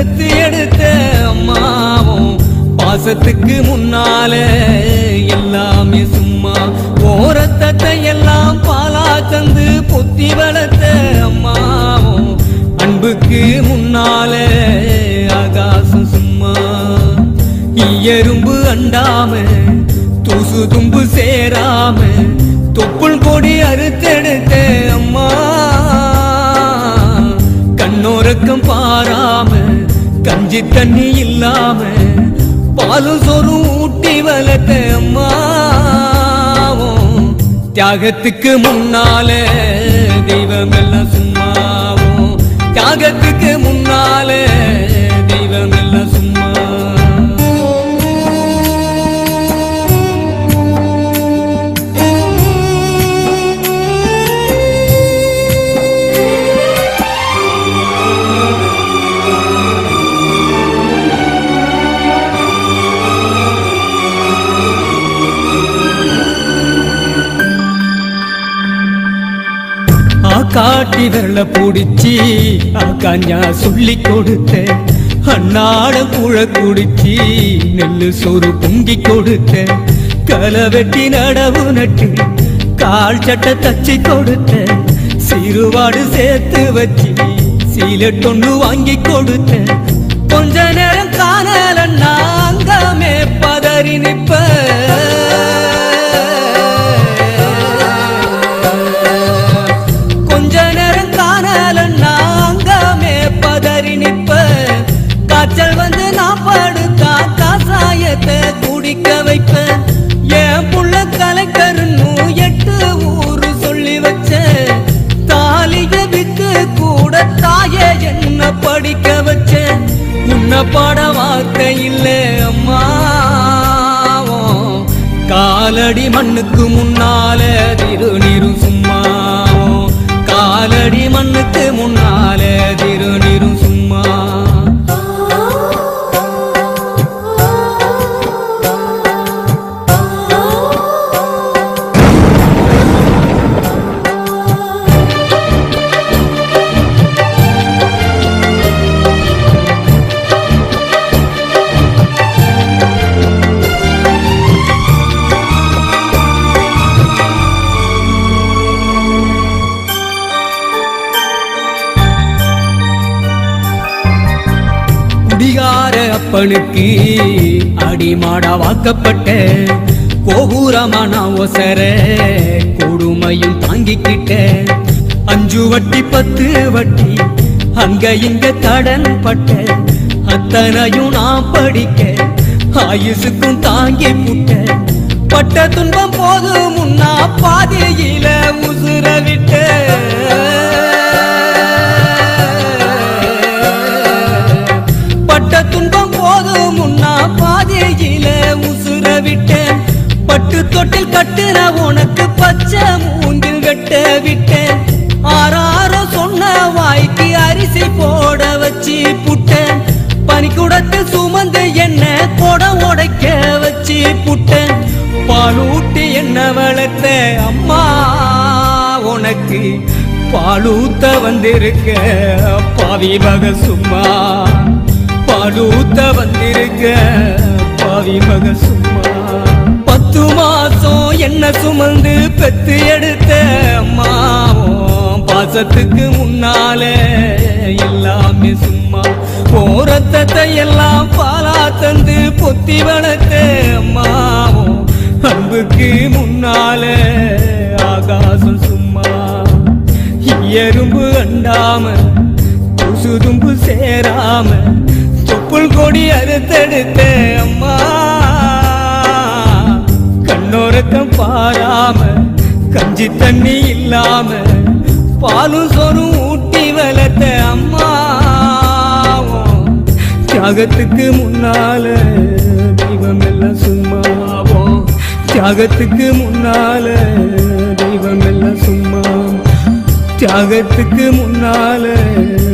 பெத்து எடுத்த அம்மாவும் பாசத்துக்கு முன்னால எல்லாமே சும்மா ஓரத்தத்தை எல்லாம் பாலா தந்து பொத்தி வளர்த்த அம்மாவும் அன்புக்கு முன்னால ஆகாசம் சும்மா எறும்பு அண்டாம தூசு தும்பு சேராம தொப்புள் கொடி அறுத்தெடுத்த அம்மா கண்ணோரக்கம் பாராம கஞ்சி தண்ணி இல்லாம பாலும் சோறும் ஊட்டி வளர்த்த அம்மாவும் தியாகத்துக்கு முன்னால தெய்வம் எல்லாம் சும்மாவும் தியாகத்துக்கு முன்னால தெய்வம் எல்லாம் சும்மா காட்டி விரல பிடிச்சி காஞ்சா சொல்லி கொடுத்த அன்னாட புழ குடிச்சி நெல்லு சோறு பொங்கி கொடுத்த களை வெட்டி நடவு நட்டு கால் சட்டை தச்சு கொடுத்த சிறுவாடு சேர்த்து வச்சு சீலட்டொண்டு வாங்கி கொடுத்த கொஞ்ச நேரம் காணல நாங்கமே பதறி நிப்ப கொஞ்ச நேரம் காணல நாங்கமே பதறி நிப்ப காய்ச்சல் வந்து நான் படுத்தா காசாயத்தை குடிக்க வைப்பேன் என் புள்ள கலெக்டர்னு எட்டு ஊரு சொல்லி வச்ச தாலிய வித்து கூட தாயே என்ன படிக்க வச்ச உன்னை பாட வார்த்தை இல்லை அம்மாவும் காலடி மண்ணுக்கு முன்னால திருநீரும் சும்மாவும் காலடி மண்ணுக்கு முன்னால திருநீரும் சும்மா குடிகார அப்பனுக்கு அடிமாடா வாக்கப்பட்ட கோபுரமான ஒசர கொடுமையும் தாங்கிக்கிட்ட அஞ்சு வட்டி பத்து வட்டி அங்க இங்க கடன் பட்ட அத்தனையும் நான் படிக்க ஆயுசுக்கும் தாங்கி புட்ட பட்ட துன்பம் போது முன்னா பாதையில உசுர விட்ட பட்ட துன்பம் போதும் முன்னா பாதையில உசுர விட்டேன் பட்டு தொட்டில் கட்டுற உனக்கு பச்சை மூங்கில் வெட்ட விட்டேன் ஆறாரோ சொன்ன வாய்க்கு அரிசி போட வச்சு புட்டேன் பனிக்குடத்தில் சுமந்து என்ன கொடம் உடைக்க வச்சு புட்டேன் பாலூட்டி என்ன வளர்த்த அம்மா உனக்கு பாலூத்த வந்திருக்க பாவி மக சும்மா பாலூத்த வந்திருக்க பாவி மக சும்மா பத்து மாசம் என்ன சுமந்து பெத்து எடுத்த அம்மாவும் பாசத்துக்கு முன்னால எல்லாமே சும்மா ஓரத்தத்தை எல்லாம் பாலா தந்து பொத்தி வளர்த்த அம்மாவும் அன்புக்கு முன்னால ஆகாசம் சும்மா எறும்பு அண்டாம கொசு தும்பு சேராம தொப்புள் கொடி அறுத்தெடுத்த அம்மா கண்ணோரக்கம் பாராம கஞ்சி தண்ணி இல்லாம பாலும் சோறும் ஊட்டி வளர்த்த அம்மா தியாகத்துக்கு முன்னால தெய்வம் எல்லாம் சும்மாவும் தியாகத்துக்கு முன்னால தெய்வம் எல்லாம் சும்மா தியாகத்துக்கு முன்னால